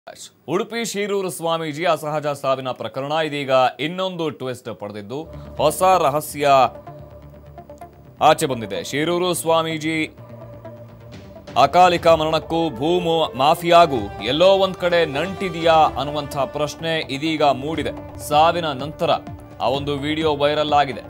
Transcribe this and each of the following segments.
ಉಡುಪಿ ಶೀರೂರು ಸ್ವಾಮೀಜಿ ಅಸಹಜ ಸಾವಿನ ಪ್ರಕರಣ ಇದೀಗ ಇನ್ನೊಂದು ಟ್ವಿಸ್ಟ್ ಪಡೆದಿದ್ದು ಹೊಸ ರಹಸ್ಯ ಆಚೆ ಬಂದಿದೆ ಶೀರೂರು ಸ್ವಾಮೀಜಿ ಅಕಾಲಿಕ ಮರಣಕ್ಕೂ ಭೂಮು ಮಾಫಿಯಾಗೂ ಎಲ್ಲೋ ಒಂದ್ ಕಡೆ ನಂಟಿದೆಯಾ ಅನ್ನುವಂಥ ಪ್ರಶ್ನೆ ಇದೀಗ ಮೂಡಿದೆ ಸಾವಿನ ನಂತರ ಆ ಒಂದು ವಿಡಿಯೋ ವೈರಲ್ ಆಗಿದೆ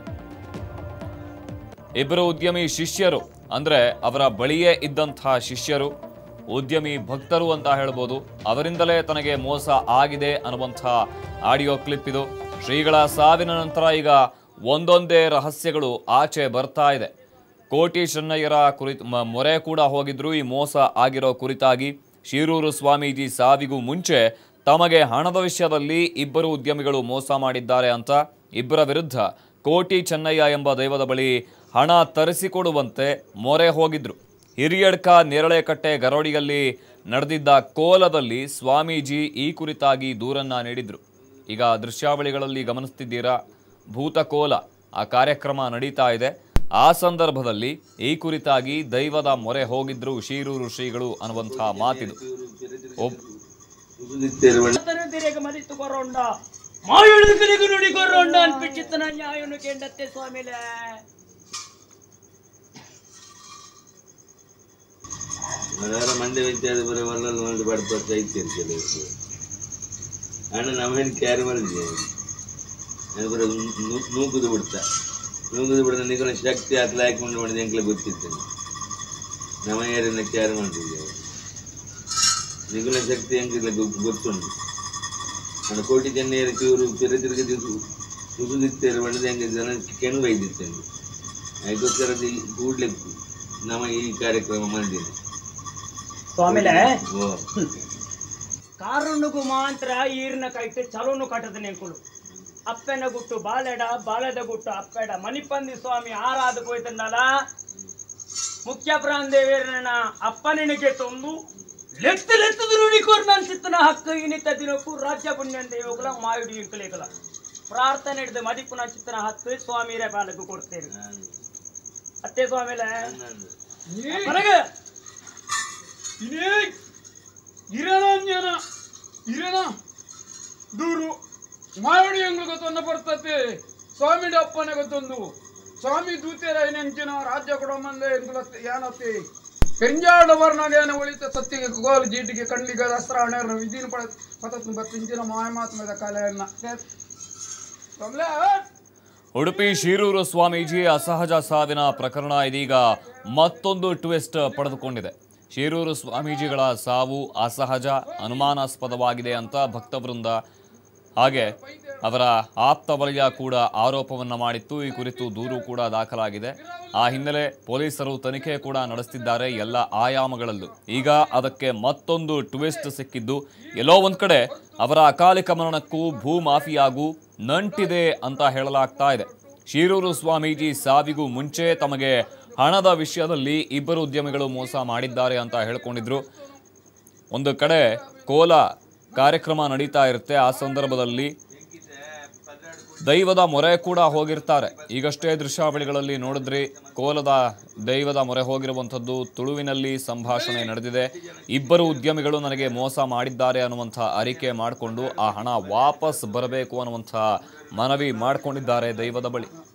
ಇಬ್ಬರು ಉದ್ಯಮಿ ಶಿಷ್ಯರು ಅಂದ್ರೆ ಅವರ ಬಳಿಯೇ ಇದ್ದಂತಹ ಶಿಷ್ಯರು ಉದ್ಯಮಿ ಭಕ್ತರು ಅಂತ ಹೇಳ್ಬೋದು ಅವರಿಂದಲೇ ತನಗೆ ಮೋಸ ಆಗಿದೆ ಅನ್ನುವಂಥ ಆಡಿಯೋ ಕ್ಲಿಪ್ ಇದು ಶ್ರೀಗಳ ಸಾವಿನ ನಂತರ ಈಗ ಒಂದೊಂದೇ ರಹಸ್ಯಗಳು ಆಚೆ ಬರ್ತಾ ಇದೆ ಕೋಟಿ ಚೆನ್ನಯ್ಯರ ಕುರಿತು ಮ- ಮೊರೆ ಕೂಡ ಹೋಗಿದ್ರು ಈ ಮೋಸ ಆಗಿರೋ ಕುರಿತಾಗಿ ಶೀರೂರು ಸ್ವಾಮೀಜಿ ಸಾವಿಗೂ ಮುಂಚೆ ತಮಗೆ ಹಣದ ವಿಷಯದಲ್ಲಿ ಇಬ್ಬರು ಉದ್ಯಮಿಗಳು ಮೋಸ ಮಾಡಿದ್ದಾರೆ ಅಂತ ಇಬ್ಬರ ವಿರುದ್ಧ ಕೋಟಿ ಚೆನ್ನಯ್ಯ ಎಂಬ ದೈವದ ಬಳಿ ಹಣ ತರಿಸಿಕೊಡುವಂತೆ ಮೊರೆ ಹೋಗಿದ್ರು ಹಿರಿಯಡ್ಕ ನೇರಳೆಕಟ್ಟೆ ಗರೋಡಿಯಲ್ಲಿ ನಡೆದಿದ್ದ ಕೋಲದಲ್ಲಿ ಸ್ವಾಮೀಜಿ ಈ ಕುರಿತಾಗಿ ದೂರನ್ನ ನೀಡಿದ್ರು ಈಗ ದೃಶ್ಯಾವಳಿಗಳಲ್ಲಿ ಗಮನಿಸ್ತಿದ್ದೀರಾ ಭೂತಕೋಲ ಆ ಕಾರ್ಯಕ್ರಮ ನಡೀತಾ ಇದೆ ಆ ಸಂದರ್ಭದಲ್ಲಿ ಈ ಕುರಿತಾಗಿ ದೈವದ ಮೊರೆ ಹೋಗಿದ್ರು ಶೀರೂರು ಶ್ರೀಗಳು ಅನ್ನುವಂಥ ಮಾತಿದು ಒಬ್ తనదిరేగ మదిత్తు కొర్రొండ మాయుడు తిరిగి నుడి కొర్రొండ అనిపించిత్తన న్యాయును కేండత్తే స్వామిలే ಮನೆಯವರ ಮಂಡೆ ವ್ಯಕ್ತಿಯಾದ ಬರೀ ಒಲ್ಲಲ್ಲಿ ಒಂದು ಬಡ್ಪಟ್ಟು ಐತಿ ಕೆಲವು ಅಣ್ಣ ನಮ್ಮೇನು ಕ್ಯಾರಿ ಮಾಡಿದ್ವಿ ನಾನು ಬರೀ ನೂ- ನೂಕುದು ಬಿಡ್ತಾ ನೂಕುದು ಬಿಡ್ತಾ ನಿಖನ ಶಕ್ತಿ ಹಾಕ್ಲ ಹಾಕೊಂಡು ಮಾಡಿದ ಎಂಕ್ಲೆ ಗೊತ್ತಿರ್ತೇನೆ ನಮ್ಮ ಏರಿನ ಕ್ಯಾರಿ ಮಾಡಿದ್ವಿ ನಿಖನ ಶಕ್ತಿ ಹೆಂಗಿಲ್ಲ ಗೊತ್ತುಂಟು ನಾನು ಕೋಟಿ ಜನ ಏರಿಕೆ ಇವರು ತಿರು ತಿರುಗಿ ಸುಸುದಿತ್ತೇರು ಮಾಡಿದ ಹೆಂಗೆ ಜನ ಕೆಣು ಬೈದಿತ್ತೇನೆ ಅದಕ್ಕೋಸ್ಕರ ಕೂಡ್ಲೆ ನಮ್ಮ ಈ ಕಾರ್ಯಕ್ರಮ ಮಾಡಿದ್ದೀನಿ స్వామిలే ಓ ಕಾರುಣ್ಣುಗು ಮಾತ್ರ ಈರಿನ ಕೈಟ್ ಚಲೋನು ಕಟ್ಟದ ನೆಂಕುಲು ಅಪ್ಪೆನ ಗುಟ್ಟು ಬಾಲೆಡ ಬಾಲೆದ ಗುಟ್ಟು ಅಪ್ಪೆಡ ಮಣಿಪಂದಿ ಸ್ವಾಮಿ ಆರಾಧ పోయితుండాల ಮುಖ್ಯ ಪ್ರಾಂದೇವೇರನ ಅಪ್ಪನಿಗೆ ತೊಂದು ಲೆತ್ತು ಲೆತ್ತದು ನುಡಿಕೋರ್ ನನ್ನ ಚಿತ್ತನ ಹಕ್ಕು ಇನಿತ ದಿನಕ್ಕೂ ರಾಜ್ಯ ಪುಣ್ಯನ್ ದೇವಗಳ ಮಾಯುಡಿ ಇಂಕಲೇಕಲ ಪ್ರಾರ್ಥನೆ ಹಿಡಿದು ಮದಿಪುನ ಚಿತ್ತನ ಹತ್ತು ಸ್ವಾಮಿರೇ ಪಾಲಕು ಕೊಡ್ತೇವೆ ಅತ್ತೆ ಸ್ವಾಮಿಲೇ ಹೊರಗೆ ಇದೇ ಇರಣ ಇರಣ ದೂರು ಮಾವಡಿ ಎಂಗ್ಲು ಗೊತ್ತೊಂದು ಬರ್ತತೆ ಸ್ವಾಮಿ ಅಪ್ಪನ ಗೊತ್ತೊಂದು ಸ್ವಾಮಿ ದೂತೆರ ನೆಂಚಿನ ರಾಜ್ಯ ಕೊಡೋ ಮಂದೆ ಎಂಗ್ಲ ಯಾನತ್ತೆ ಪೆಂಜಾಡ ವರ್ಣಗೇನ ಉಳಿತ ಸತ್ತಿಗೆ ಗೋಲ್ ಜೀಟಿಗೆ ಕಣ್ಣಿಗೆ ದಸ್ತ್ರ ಹಣೆರ ವಿಧಿನ ಪಡ ಪತತ್ನ ಬತ್ತಿಂಚಿನ ಮಾಯಮಾತ್ಮದ ಕಲೆಯನ್ನ ಕಮಲೆ ಉಡುಪಿ ಶೀರೂರು ಸ್ವಾಮೀಜಿ ಅಸಹಜ ಸಾವಿನ ಪ್ರಕರಣ ಇದೀಗ ಮತ್ತೊಂದು ಟ್ವಿಸ್ಟ್ ಪಡೆದುಕೊಂಡಿದೆ ಶೀರೂರು ಸ್ವಾಮೀಜಿಗಳ ಸಾವು ಅಸಹಜ ಅನುಮಾನಾಸ್ಪದವಾಗಿದೆ ಅಂತ ಭಕ್ತವೃಂದ ಹಾಗೆ ಅವರ ಆಪ್ತ ವಲಯ ಕೂಡ ಆರೋಪವನ್ನ ಮಾಡಿತ್ತು ಈ ಕುರಿತು ದೂರು ಕೂಡ ದಾಖಲಾಗಿದೆ ಆ ಹಿನ್ನೆಲೆ ಪೊಲೀಸರು ತನಿಖೆ ಕೂಡ ನಡೆಸ್ತಿದ್ದಾರೆ ಎಲ್ಲ ಆಯಾಮಗಳಲ್ಲೂ ಈಗ ಅದಕ್ಕೆ ಮತ್ತೊಂದು ಟ್ವಿಸ್ಟ್ ಸಿಕ್ಕಿದ್ದು ಎಲ್ಲೋ ಒಂದ್ ಕಡೆ ಅವರ ಅಕಾಲಿಕ ಮರಣಕ್ಕೂ ಭೂ ಮಾಫಿಯಾಗೂ ನಂಟಿದೆ ಅಂತ ಹೇಳಲಾಗ್ತಾ ಇದೆ ಶೀರೂರು ಸ್ವಾಮೀಜಿ ಸಾವಿಗೂ ಮುಂಚೆ ತಮಗೆ ಹಣದ ವಿಷಯದಲ್ಲಿ ಇಬ್ಬರು ಉದ್ಯಮಿಗಳು ಮೋಸ ಮಾಡಿದ್ದಾರೆ ಅಂತ ಹೇಳ್ಕೊಂಡಿದ್ರು ಒಂದು ಕಡೆ ಕೋಲ ಕಾರ್ಯಕ್ರಮ ನಡೀತಾ ಇರುತ್ತೆ ಆ ಸಂದರ್ಭದಲ್ಲಿ ದೈವದ ಮೊರೆ ಕೂಡ ಹೋಗಿರ್ತಾರೆ ಈಗಷ್ಟೇ ದೃಶ್ಯಾವಳಿಗಳಲ್ಲಿ ನೋಡಿದ್ರಿ ಕೋಲದ ದೈವದ ಮೊರೆ ಹೋಗಿರುವಂಥದ್ದು ತುಳುವಿನಲ್ಲಿ ಸಂಭಾಷಣೆ ನಡೆದಿದೆ ಇಬ್ಬರು ಉದ್ಯಮಿಗಳು ನನಗೆ ಮೋಸ ಮಾಡಿದ್ದಾರೆ ಅನ್ನುವಂಥ ಅರಿಕೆ ಮಾಡಿಕೊಂಡು ಆ ಹಣ ವಾಪಸ್ ಬರಬೇಕು ಅನ್ನುವಂಥ ಮನವಿ ಮಾಡಿಕೊಂಡಿದ್ದಾರೆ ದೈವದ ಬಳಿ